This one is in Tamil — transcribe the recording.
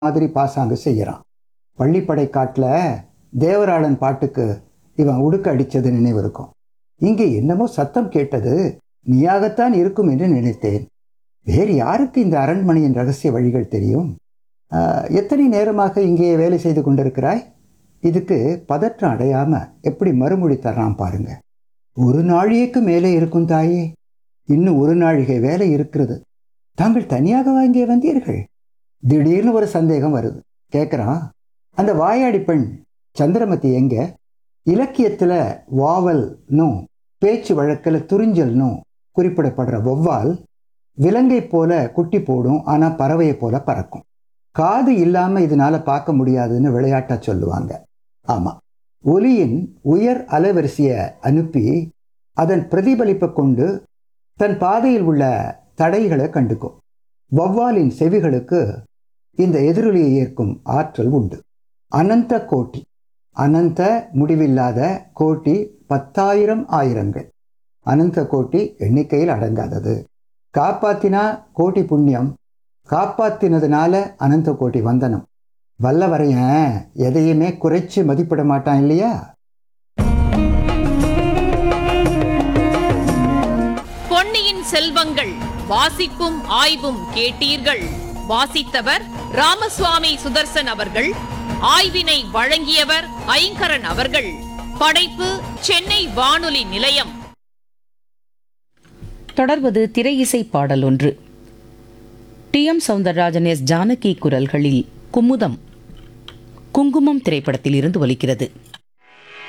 மாதிரி பாசாங்கு செய்கிறான் பள்ளிப்படை காட்டில் தேவராளன் பாட்டுக்கு இவன் உடுக்க அடித்தது நினைவு இருக்கும் இங்கே என்னமோ சத்தம் கேட்டது நீயாகத்தான் இருக்கும் என்று நினைத்தேன் வேறு யாருக்கு இந்த அரண்மனையின் ரகசிய வழிகள் தெரியும் ஆஹ், எத்தனை நேரமாக இங்கே வேலை செய்து கொண்டிருக்கிறாய் இதுக்கு பதற்றம் அடையாம எப்படி மறுமொழி தர்றான் பாருங்க ஒரு நாழிகைக்கு மேலே இருக்கும் தாயே இன்னும் ஒரு நாழிகை வேலை இருக்கிறது தாங்கள் தனியாகவா இங்கே வந்தீர்கள் திடீர்னு ஒரு சந்தேகம் வருது கேட்குறான் அந்த வாயாடி பெண் சந்திரமதி எங்க இலக்கியத்தில் வாவல்னும் பேச்சு வழக்கில் துறிஞ்சல்னும் குறிப்பிடப்படுற வௌவால் விலங்கை போல குட்டி போடும் ஆனால் பறவையை போல பறக்கும் காது இல்லாமல் இதனால பார்க்க முடியாதுன்னு விளையாட்டா சொல்லுவாங்க ஆமாம் ஒலியின் உயர் அலைவரிசையை அனுப்பி அதன் பிரதிபலிப்பை கொண்டு தன் பாதையில் உள்ள தடைகளை கண்டுக்கும் வௌவாலின் செவிகளுக்கு இந்த எதிரொலியை ஏற்கும் ஆற்றல் உண்டு அனந்த கோட்டி அனந்த முடிவில்லாத கோட்டி பத்தாயிரம் ஆயிரங்கள் அனந்த கோட்டி எண்ணிக்கையில் அடங்காதது காப்பாத்தினா கோட்டி புண்ணியம் காப்பாத்தினதுனால அனந்த கோட்டி வந்தனம் வல்லவரையன் எதையுமே குறைச்சு மதிப்பிட மாட்டான் இல்லையா பொன்னியின் செல்வங்கள் வாசிப்பும் ஆய்வும் கேட்டீர்கள் வாசித்தவர் ராமசுவாமி சுதர்சன் அவர்கள் ஆய்வினை வழங்கியவர் ஐங்கரன் அவர்கள் படைப்பு சென்னை வானொலி நிலையம் தொடர்வது திரை இசை பாடல் ஒன்று T M Soundararajan S Janaki குரல்களில் குமுதம் குங்குமம் திரைப்படத்தில் இருந்து ஒலிக்கிறது